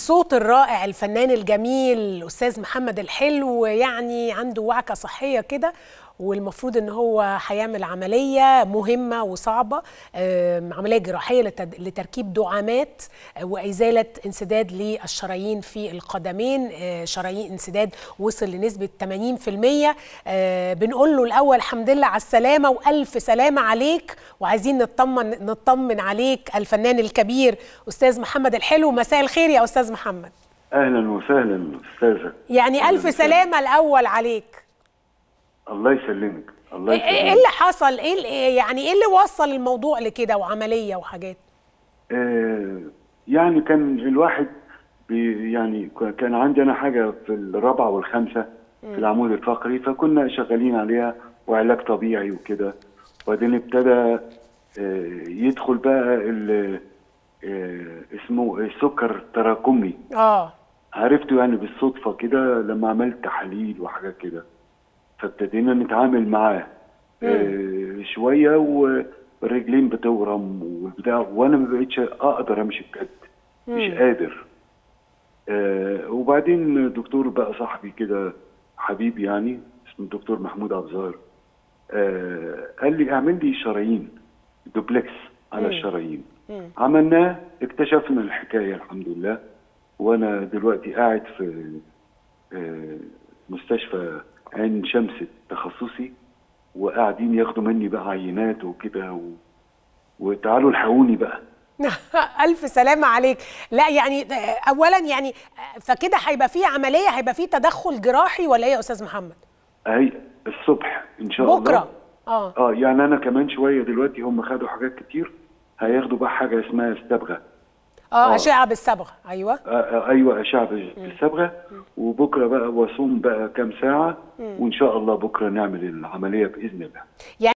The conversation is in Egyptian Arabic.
الصوت الرائع الفنان الجميل الاستاذ محمد الحلو يعني عنده وعكه صحيه كده والمفروض ان هو هيعمل عمليه مهمه وصعبه آم، عمليه جراحيه لتد- لتركيب دعامات آه، وازاله انسداد للشرايين في القدمين آه، شرايين انسداد وصل لنسبه 80% آه، بنقول له الاول الحمد لله على السلامه والف سلامه عليك وعايزين نطمن نطمن عليك الفنان الكبير استاذ محمد الحلو مساء الخير يا استاذ محمد اهلا وسهلا استاذه يعني أهلاً الف وسهلاً. سلامه الاول عليك الله يسلمك الله ايه إيه يسلمك اللي حصل ايه اللي- إيه يعني ايه اللي وصل الموضوع لكده وعمليه وحاجات آه يعني كان الواحد بي يعني ك- كان عندي انا حاجه في الرابعه والخامسه في العمود الفقري فكنا شغالين عليها وعلاج طبيعي وكده وبعدين ابتدى آه يدخل بقى ال- آه اسمه السكر تراكمي اه عرفته يعني بالصدفة كده لما عملت تحاليل وحاجات كده فابتدينا نتعامل معاه آه شوية والرجلين بتورم وبتاع وانا ما بقتش اقدر امشي بجد مش قادر آه وبعدين دكتور بقى صاحبي كده حبيبي يعني اسمه الدكتور محمود عبزار آه قال لي اعمل لي شرايين دوبلكس على الشرايين عملناه اكتشفنا الحكايه الحمد لله وانا دلوقتي قاعد في آه، مستشفى عين شمس التخصصي وقاعدين ياخدوا مني بقى عينات وكده و... وتعالوا الحقوني بقى الف سلامه عليك لا يعني آه، اولا يعني آه، فكده هيبقى في عمليه هيبقى في تدخل جراحي ولا ايه يا استاذ محمد اهي الصبح ان شاء الله بكره اه اه يعني انا كمان شويه دلوقتي هم خدوا حاجات كتير هياخدوا بقى حاجه اسمها استبغه اه آه. اشعه بالصبغه ايوه آه آه ايوه اشعه بالصبغه وبكره بقى واصوم بقى كام ساعه وان شاء الله بكره نعمل العمليه باذن الله يعني